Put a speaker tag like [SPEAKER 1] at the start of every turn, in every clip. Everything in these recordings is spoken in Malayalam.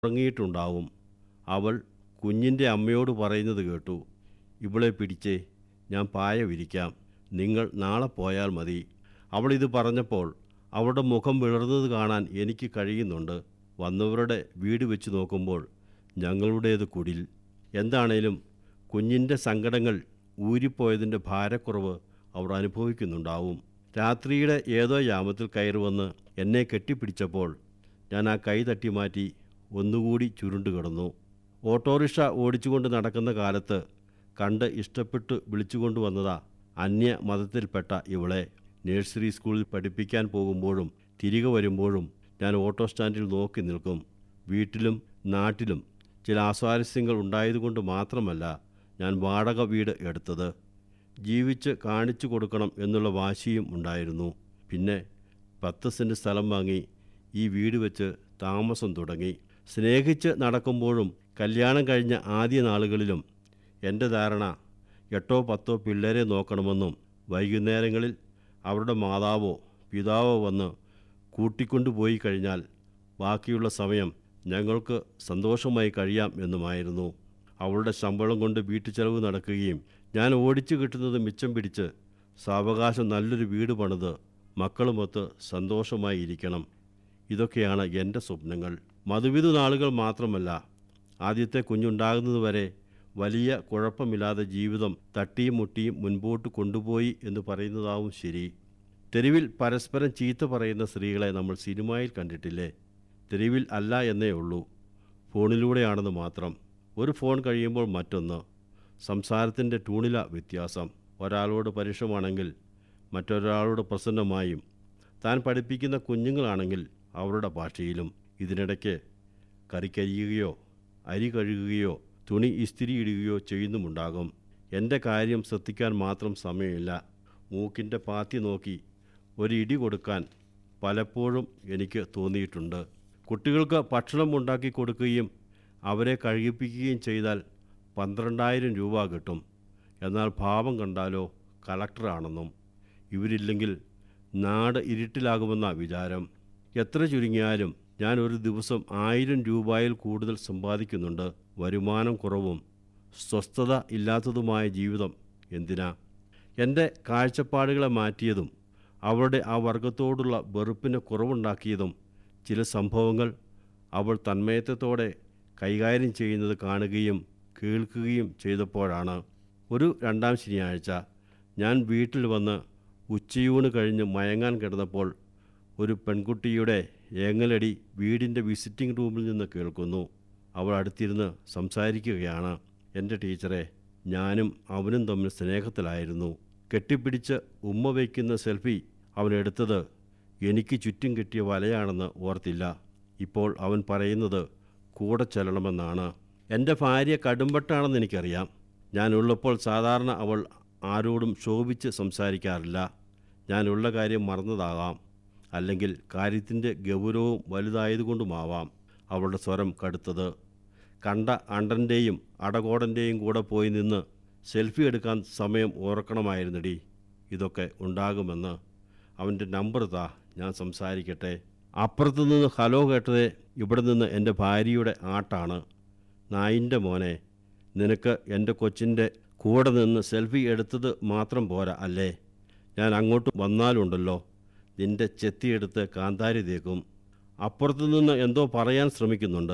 [SPEAKER 1] ഉറങ്ങിയിട്ടുണ്ടാവും അവൾ കുഞ്ഞിൻ്റെ അമ്മയോട് പറയുന്നത് കേട്ടു ഇവളെ പിടിച്ചേ ഞാൻ പായ വിരിക്കാം നിങ്ങൾ നാളെ പോയാൽ മതി അവൾ ഇത് പറഞ്ഞപ്പോൾ അവളുടെ മുഖം വിളർന്നത് കാണാൻ എനിക്ക് കഴിയുന്നുണ്ട് വന്നവരുടെ വീട് വെച്ച് നോക്കുമ്പോൾ ഞങ്ങളുടേത് കുടിൽ എന്താണേലും കുഞ്ഞിൻ്റെ സങ്കടങ്ങൾ ഊരിപ്പോയതിൻ്റെ ഭാരക്കുറവ് അവർ അനുഭവിക്കുന്നുണ്ടാവും രാത്രിയുടെ ഏതോ യാമത്തിൽ കയറി വന്ന് എന്നെ കെട്ടിപ്പിടിച്ചപ്പോൾ ഞാൻ ആ കൈ തട്ടി മാറ്റി ഒന്നുകൂടി ചുരുണ്ടു കിടന്നു ഓട്ടോറിക്ഷ ഓടിച്ചുകൊണ്ട് നടക്കുന്ന കാലത്ത് കണ്ട് ഇഷ്ടപ്പെട്ട് വിളിച്ചുകൊണ്ട് വന്നതാ അന്യ മതത്തിൽപ്പെട്ട ഇവളെ നഴ്സറി സ്കൂളിൽ പഠിപ്പിക്കാൻ പോകുമ്പോഴും തിരികെ വരുമ്പോഴും ഞാൻ ഓട്ടോ സ്റ്റാൻഡിൽ നോക്കി നിൽക്കും വീട്ടിലും നാട്ടിലും ചില അസ്വാരസ്യങ്ങൾ ഉണ്ടായതുകൊണ്ട് മാത്രമല്ല ഞാൻ വാടക വീട് എടുത്തത് ജീവിച്ച് കാണിച്ചു കൊടുക്കണം എന്നുള്ള വാശിയും ഉണ്ടായിരുന്നു പിന്നെ പത്ത് സെൻറ്റ് സ്ഥലം വാങ്ങി ഈ വീട് വെച്ച് താമസം തുടങ്ങി സ്നേഹിച്ച് നടക്കുമ്പോഴും കല്യാണം കഴിഞ്ഞ ആദ്യ നാളുകളിലും എൻ്റെ ധാരണ എട്ടോ പത്തോ പിള്ളേരെ നോക്കണമെന്നും വൈകുന്നേരങ്ങളിൽ അവരുടെ മാതാവോ പിതാവോ വന്ന് കൂട്ടിക്കൊണ്ടുപോയി കഴിഞ്ഞാൽ ബാക്കിയുള്ള സമയം ഞങ്ങൾക്ക് സന്തോഷമായി കഴിയാം എന്നുമായിരുന്നു അവളുടെ ശമ്പളം കൊണ്ട് വീട്ടുചെലവ് നടക്കുകയും ഞാൻ ഓടിച്ചു കിട്ടുന്നത് മിച്ചം പിടിച്ച് സാവകാശം നല്ലൊരു വീട് പണിത് മക്കളുമൊത്ത് സന്തോഷമായി ഇരിക്കണം ഇതൊക്കെയാണ് എൻ്റെ സ്വപ്നങ്ങൾ മധുവിധു നാളുകൾ മാത്രമല്ല ആദ്യത്തെ കുഞ്ഞുണ്ടാകുന്നതുവരെ വലിയ കുഴപ്പമില്ലാതെ ജീവിതം തട്ടിയും മുട്ടിയും മുൻപോട്ട് കൊണ്ടുപോയി എന്ന് പറയുന്നതാവും ശരി തെരുവിൽ പരസ്പരം ചീത്ത പറയുന്ന സ്ത്രീകളെ നമ്മൾ സിനിമയിൽ കണ്ടിട്ടില്ലേ തെരുവിൽ അല്ല എന്നേ ഉള്ളൂ ഫോണിലൂടെയാണെന്ന് മാത്രം ഒരു ഫോൺ കഴിയുമ്പോൾ മറ്റൊന്ന് സംസാരത്തിൻ്റെ ടൂണില വ്യത്യാസം ഒരാളോട് പരുഷമാണെങ്കിൽ മറ്റൊരാളോട് പ്രസന്നമായും താൻ പഠിപ്പിക്കുന്ന കുഞ്ഞുങ്ങളാണെങ്കിൽ അവരുടെ ഭാഷയിലും ഇതിനിടയ്ക്ക് കറിക്കരിയുകയോ അരി കഴുകുകയോ തുണി ഇസ്തിരി ഇടുകയോ ചെയ്യുന്നുമുണ്ടാകും എൻ്റെ കാര്യം ശ്രദ്ധിക്കാൻ മാത്രം സമയമില്ല മൂക്കിൻ്റെ പാത്തി നോക്കി ഒരു ഇടി കൊടുക്കാൻ പലപ്പോഴും എനിക്ക് തോന്നിയിട്ടുണ്ട് കുട്ടികൾക്ക് ഭക്ഷണം ഉണ്ടാക്കി കൊടുക്കുകയും അവരെ കഴിയിപ്പിക്കുകയും ചെയ്താൽ പന്ത്രണ്ടായിരം രൂപ കിട്ടും എന്നാൽ ഭാവം കണ്ടാലോ കളക്ടറാണെന്നും ഇവരില്ലെങ്കിൽ നാട് ഇരുട്ടിലാകുമെന്ന വിചാരം എത്ര ചുരുങ്ങിയാലും ഞാൻ ഒരു ദിവസം ആയിരം രൂപയിൽ കൂടുതൽ സമ്പാദിക്കുന്നുണ്ട് വരുമാനം കുറവും സ്വസ്ഥത ഇല്ലാത്തതുമായ ജീവിതം എന്തിനാ എൻ്റെ കാഴ്ചപ്പാടുകളെ മാറ്റിയതും അവളുടെ ആ വർഗത്തോടുള്ള വെറുപ്പിന് കുറവുണ്ടാക്കിയതും ചില സംഭവങ്ങൾ അവൾ തന്മയത്വത്തോടെ കൈകാര്യം ചെയ്യുന്നത് കാണുകയും കേൾക്കുകയും ചെയ്തപ്പോഴാണ് ഒരു രണ്ടാം ശനിയാഴ്ച ഞാൻ വീട്ടിൽ വന്ന് ഉച്ചയൂണ് കഴിഞ്ഞ് മയങ്ങാൻ കിടന്നപ്പോൾ ഒരു പെൺകുട്ടിയുടെ ഏങ്ങലടി വീടിൻ്റെ വിസിറ്റിംഗ് റൂമിൽ നിന്ന് കേൾക്കുന്നു അവൾ അടുത്തിരുന്ന് സംസാരിക്കുകയാണ് എൻ്റെ ടീച്ചറെ ഞാനും അവനും തമ്മിൽ സ്നേഹത്തിലായിരുന്നു കെട്ടിപ്പിടിച്ച് ഉമ്മ വയ്ക്കുന്ന സെൽഫി അവൻ എടുത്തത് എനിക്ക് ചുറ്റും കിട്ടിയ വലയാണെന്ന് ഓർത്തില്ല ഇപ്പോൾ അവൻ പറയുന്നത് കൂടെ ചെല്ലണമെന്നാണ് എൻ്റെ ഭാര്യ കടുംപെട്ടാണെന്ന് എനിക്കറിയാം ഞാനുള്ളപ്പോൾ സാധാരണ അവൾ ആരോടും ശോഭിച്ച് സംസാരിക്കാറില്ല ഞാനുള്ള കാര്യം മറന്നതാകാം അല്ലെങ്കിൽ കാര്യത്തിൻ്റെ ഗൗരവവും വലുതായതുകൊണ്ടുമാവാം അവളുടെ സ്വരം കടുത്തത് കണ്ട അണ്ടൻ്റെയും അടകോടൻ്റെയും കൂടെ പോയി നിന്ന് സെൽഫി എടുക്കാൻ സമയം ഓർക്കണമായിരുന്നടി ഇതൊക്കെ ഉണ്ടാകുമെന്ന് അവൻ്റെ നമ്പർ താ ഞാൻ സംസാരിക്കട്ടെ അപ്പുറത്തു നിന്ന് ഹലോ കേട്ടത് ഇവിടെ നിന്ന് എൻ്റെ ഭാര്യയുടെ ആട്ടാണ് നായിൻ്റെ മോനെ നിനക്ക് എൻ്റെ കൊച്ചിൻ്റെ കൂടെ നിന്ന് സെൽഫി എടുത്തത് മാത്രം പോരാ അല്ലേ ഞാൻ അങ്ങോട്ട് വന്നാലുണ്ടല്ലോ നിന്റെ ചെത്തിയെടുത്ത് കാന്താരി തേക്കും അപ്പുറത്തു നിന്ന് എന്തോ പറയാൻ ശ്രമിക്കുന്നുണ്ട്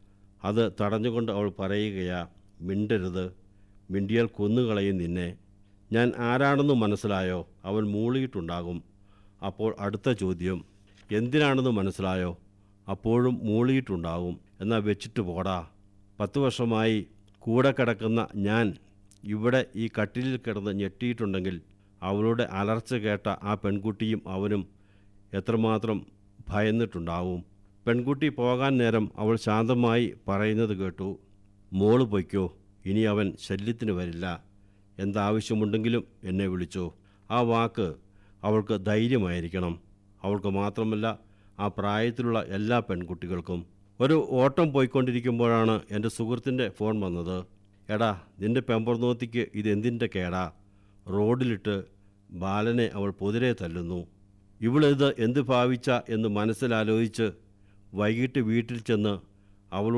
[SPEAKER 1] അത് തടഞ്ഞുകൊണ്ട് അവൾ പറയുകയാ മിണ്ടരുത് മിണ്ടിയാൽ കൊന്നുകളയും നിന്നെ ഞാൻ ആരാണെന്ന് മനസ്സിലായോ അവൻ മൂളിയിട്ടുണ്ടാകും അപ്പോൾ അടുത്ത ചോദ്യം എന്തിനാണെന്ന് മനസ്സിലായോ അപ്പോഴും മൂളിയിട്ടുണ്ടാകും എന്നാൽ വെച്ചിട്ട് പോടാ പത്ത് വർഷമായി കൂടെ കിടക്കുന്ന ഞാൻ ഇവിടെ ഈ കട്ടിലിൽ കിടന്ന് ഞെട്ടിയിട്ടുണ്ടെങ്കിൽ അവളുടെ അലർച്ച കേട്ട ആ പെൺകുട്ടിയും അവനും എത്രമാത്രം ഭയന്നിട്ടുണ്ടാവും പെൺകുട്ടി പോകാൻ നേരം അവൾ ശാന്തമായി പറയുന്നത് കേട്ടു മോള് പൊയ്ക്കോ ഇനി അവൻ ശല്യത്തിന് വരില്ല എന്താവശ്യമുണ്ടെങ്കിലും എന്നെ വിളിച്ചോ ആ വാക്ക് അവൾക്ക് ധൈര്യമായിരിക്കണം അവൾക്ക് മാത്രമല്ല ആ പ്രായത്തിലുള്ള എല്ലാ പെൺകുട്ടികൾക്കും ഒരു ഓട്ടം പോയിക്കൊണ്ടിരിക്കുമ്പോഴാണ് എൻ്റെ സുഹൃത്തിൻ്റെ ഫോൺ വന്നത് എടാ നിന്റെ പെമ്പർനോത്തിക്ക് ഇതെന്തിൻ്റെ കേടാ റോഡിലിട്ട് ബാലനെ അവൾ പൊതിരെ തല്ലുന്നു ഇവളിത് എന്ത് ഭാവിച്ച എന്ന് മനസ്സിലാലോചിച്ച് വൈകിട്ട് വീട്ടിൽ ചെന്ന് അവളോട്